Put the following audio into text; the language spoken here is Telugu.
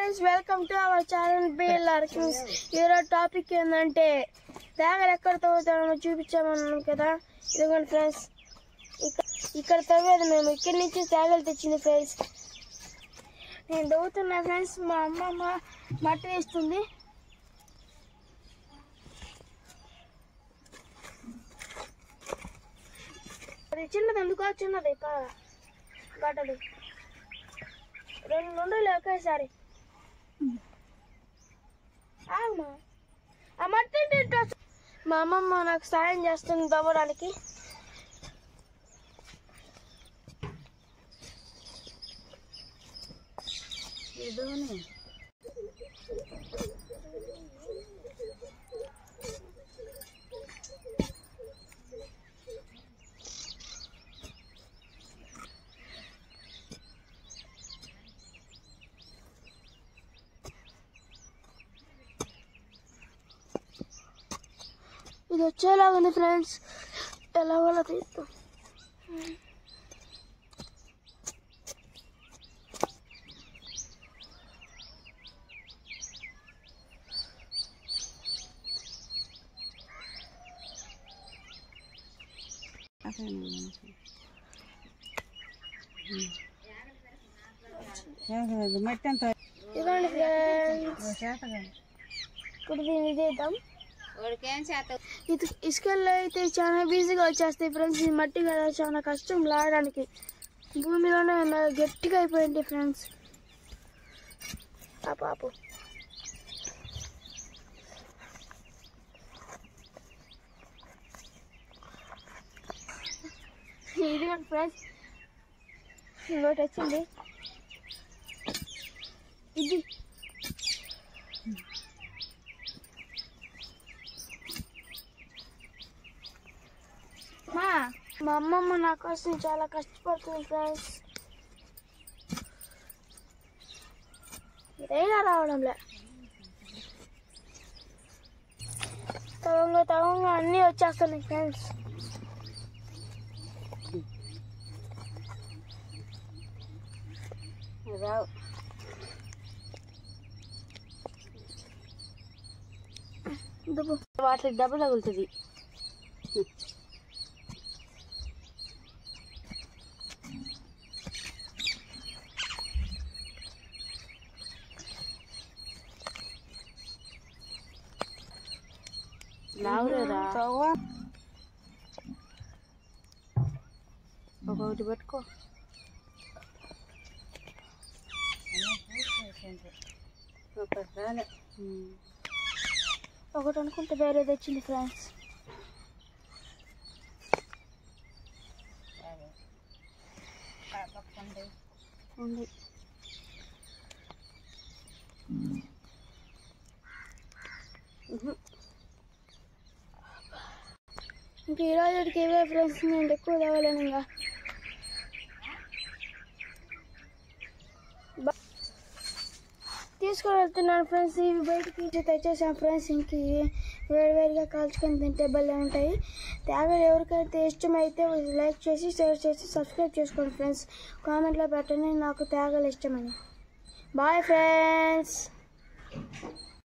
Friends welcome to our channel BLR kings ఈరోజు టాపిక్ ఏంటంటే తేగలు ఎక్కడ తవ్వుతామో చూపించామన్నాం కదా ఇదిగోండి ఫ్రెండ్స్ ఇక్కడ ఇక్కడ తవ్వేది మేము ఇక్కడి నుంచి తేగలు తెచ్చింది ఫ్రెండ్స్ నేను తవ్వుతున్నా ఫ్రెండ్స్ మా అమ్మమ్మ మట్టి వేస్తుంది అది చిన్నది ఎందుకో చిన్నది పా- గడ్డలు రెండు నుండి ఒకేసారి ఆగమా ఆ మట్టి ఏంటి ఇట్లా వస్తు- మా అమ్మమ్మ నాకు సాయం చేస్తుంది దవ్వడానికి ఇదోనే ఇది వచ్చేలాగా ఉంది ఫ్రెండ్స్ ఎలా వాళ్ళ తీస్తాం చేతగాదు మట్టి అంత ఇదిగోండి ఫ్రెండ్స్ చేతగాదు ఇప్పుడు దీన్ని చేద్దాం వాడికేం చేత ఇది ఇసుకల్లో అయితే చాలా ఈజీగా వచ్చేస్తాయి ఫ్రెండ్స్ ఈ మట్టి కదా చాలా కష్టం లాగడానికి భూమిలోనే మె- గట్టిగా అయిపోయింది ఫ్రెండ్స్ ఆ పాపు ఇది ఫ్రెండ్స్ ఇంకోటి వచ్చింది ఇది మా మా అమ్మమ్మ నా కోసం చాలా కష్టపడుతుంది ఫ్రెండ్స్ ఇదైనా రావడంలే తవంగా తవంగా అన్నీ వచ్చేస్తున్నాయి ఫ్రెండ్స్ రావు దుబ్బు వాటికి దెబ్బ తగులుతుంది లావురేరా ఒకటి పెట్టుకో ఒకటి రాలే ఉమ్. ఒకటి అనుకుంటే వేరేది వచ్చింది ఫ్రెండ్స్ ఉంది ఇంక ఈ రోజుకి ఇవే ఫ్రెండ్స్ నేను ఎక్కువ తవ్వలేను ఇంకా బ- తీసుకొని వెళ్తున్నాను ఫ్రెండ్స్ ఇవి బయటకి ఇచ్చి తెచ్చేసాను ఫ్రెండ్స్ ఇంక ఇవి వేడివేడిగా కాల్చుకొని తింటే భలే ఉంటాయి తేగలు ఎవరికైతే ఇష్టమైతే లైక్ చేసి షేర్ చేసి సబ్స్క్రైబ్ చేసుకోండి ఫ్రెండ్స్ కామెంట్లో పెట్టండి నాకు తేగలు ఇష్టమని బాయ్ ఫ్రెండ్స్